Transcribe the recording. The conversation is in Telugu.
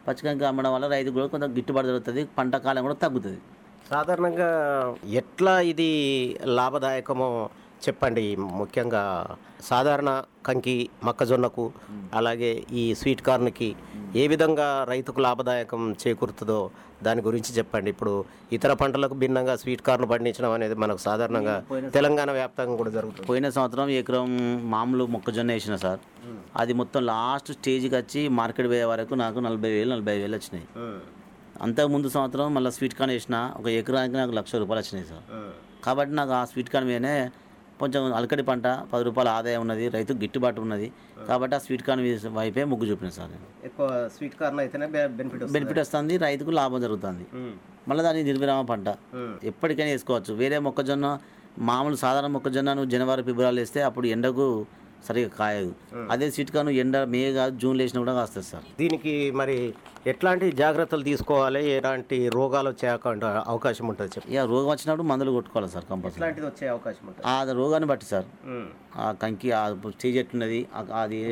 పచ్చికంకి అమ్మడం వల్ల రైతు కూడా కొంత గిట్టుబాటు జరుగుతుంది పంట కాలం కూడా తగ్గుతుంది సాధారణంగా ఎట్లా ఇది లాభదాయకమో చెప్పండి ముఖ్యంగా సాధారణ కంకి మొక్కజొన్నకు అలాగే ఈ స్వీట్ కార్న్కి ఏ విధంగా రైతుకు లాభదాయకం చేకూరుతుందో దాని గురించి చెప్పండి ఇప్పుడు ఇతర పంటలకు భిన్నంగా స్వీట్ కార్న్ పండించడం అనేది మనకు సాధారణంగా తెలంగాణ వ్యాప్తంగా కూడా జరుగుతుంది పోయిన సంవత్సరం ఎకరం మామూలు మొక్కజొన్న వేసిన సార్ అది మొత్తం లాస్ట్ స్టేజ్కి వచ్చి మార్కెట్ పోయే వరకు నాకు నలభై వేలు నలభై వేలు వచ్చినాయి అంతకు ముందు సంవత్సరం మళ్ళీ స్వీట్ కార్న్ వేసిన ఒక ఎకరానికి నాకు లక్ష రూపాయలు వచ్చినాయి సార్ కాబట్టి నాకు ఆ స్వీట్ కార్న్ మీదనే కొంచెం అలకడి పంట పది రూపాయల ఆదాయం ఉన్నది రైతుకు గిట్టుబాటు ఉన్నది కాబట్టి ఆ స్వీట్ కార్న్ వీ- వైపే మొగ్గు చూపిన సార్ నేను ఎక్కువ స్వీట్ కార్న్ అయితేనే బెనిఫిట్ బెనిఫిట్ వస్తుంది రైతుకు లాభం జరుగుతుంది మళ్ళీ దాని నిర్విరామ పంట ఎప్పటికైనా వేసుకోవచ్చు వేరే మొక్కజొన్న మామూలు సాధారణ మొక్కజొన్న నువ్వు జనవరి ఫిబ్రవరి వేస్తే అప్పుడు ఎండకు సరిగా కాయదు అదే స్వీట్ కార్న్ ఎండ మే కాదు జూన్ వేసినా కూడా కాస్తుంది సార్ దీనికి మరి ఎట్లాంటి జాగ్రత్తలు తీసుకోవాలి ఎలాంటి రోగాలు వచ్చే అవకా- అవకాశం ఉంటుంది చెప్పి ఇక రోగం వచ్చినప్పుడు మందులు కొట్టుకోవాలి సార్ కంపల్సరీ ఎట్లాంటిది వచ్చే అవకాశం ఉంటుంది ఆ రోగాన్ని బట్టి సార్ ఆ కంకి ఆ స్టేజ్ ఎట్లున్నది ఆ- అది ఏ